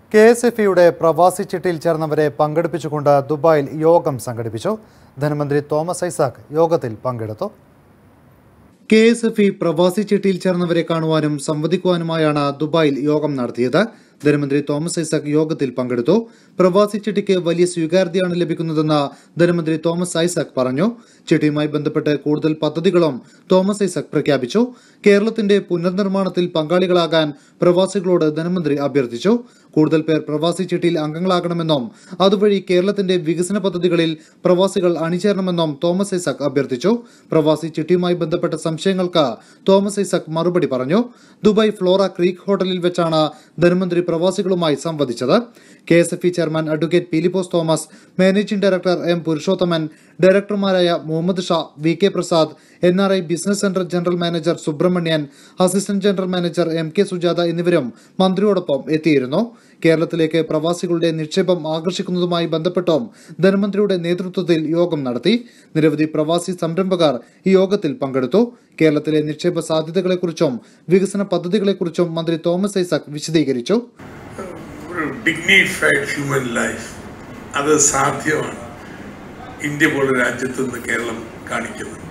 K S F ഇയുടെ പ്രവാസി ചിട്ടിയിൽ ചേർന്നവരെ പങ്കെടുപ്പിച്ചുകൊണ്ട് ദുബായിൽ യോഗം സംഘടിപ്പിച്ചു ധനമന്ത്രി തോമസ് ഐസാക്ക് യോഗത്തിൽ പങ്കെടുത്തു കെ എസ് എഫ് ഇ പ്രവാസി ചിട്ടിയിൽ ചേർന്നവരെ കാണുവാനും സംവദിക്കുവാനുമായാണ് ദുബായിൽ യോഗം നടത്തിയത് ധനമന്ത്രി തോമസ് ഐസക് യോഗത്തിൽ പങ്കെടുത്തു പ്രവാസി ചിട്ടിക്ക് വലിയ സ്വീകാര്യതയാണ് ലഭിക്കുന്നതെന്ന് ധനമന്ത്രി തോമസ് ഐസക് പറഞ്ഞു ചിട്ടിയുമായി ബന്ധപ്പെട്ട് കൂടുതൽ പദ്ധതികളും തോമസ് ഐസക് പ്രഖ്യാപിച്ചു കേരളത്തിന്റെ പുനർനിർമ്മാണത്തിൽ പങ്കാളികളാകാൻ പ്രവാസികളോട് ധനമന്ത്രി അഭ്യർത്ഥിച്ചു കൂടുതൽ പേർ പ്രവാസി ചിട്ടിയിൽ അംഗങ്ങളാകണമെന്നും അതുവഴി കേരളത്തിന്റെ വികസന പദ്ധതികളിൽ പ്രവാസികൾ അണിചേരണമെന്നും തോമസ് ഐസക് അഭ്യർത്ഥിച്ചു പ്രവാസി ചിട്ടിയുമായി ബന്ധപ്പെട്ട സംശയങ്ങൾക്ക് തോമസ് ഐസക് മറുപടി പറഞ്ഞു ദുബായ് ഫ്ലോറ ക്രീക്ക് ഹോട്ടലിൽ വെച്ചാണ് ധനമന്ത്രി പ്രവാസികളുമായി സംവദിച്ചത് K S F E chairman advocate Peelipose Thomas managing director M Purushothaman ഡയറക്ടർമാരായ Muhammad Shah V K Prasad N R I business centre general manager Subrahmanyan assistant general manager M K Sujatha എന്നിവരും മന്ത്രിയോടൊപ്പം എത്തിയിരുന്നു കേരളത്തിലേക്ക് പ്രവാസികളുടെ നിക്ഷേപം ആകർഷിക്കുന്നതുമായി ബന്ധപ്പെട്ടും ധനമന്ത്രിയുടെ നേതൃത്വത്തിൽ യോഗം നടത്തി നിരവധി പ്രവാസി സംരംഭകർ ഈ യോഗത്തിൽ പങ്കെടുത്തു കേരളത്തിലെ നിക്ഷേപ സാധ്യതകളെക്കുറിച്ചും വികസന പദ്ധതികളെക്കുറിച്ചും മന്ത്രി തോമസ് ഐസക് വിശദീകരിച്ചു ഒരു ഡിഗ്നിഫൈഡ് ഹ്യൂമൻ ലൈഫ് അത് സാധ്യമാണ് ഇന്ത്യ പോലെ രാജ്യത്ത് നിന്ന് കേരളം കാണിക്കുന്നുണ്ട്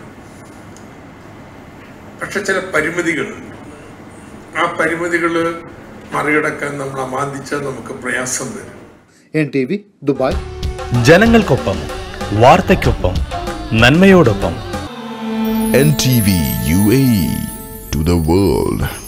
പക്ഷെ ചില പരിമിതികളുണ്ട് ആ പരിമിതികൾ മറികടക്കാൻ നമ്മൾ അമാന്തിച്ചാൽ നമുക്ക് പ്രയാസം വരും എൻ ടി വി ദുബായ് ജനങ്ങൾക്കൊപ്പം വാർത്തയ്ക്കൊപ്പം നന്മയോടൊപ്പം NTV UAE to the world.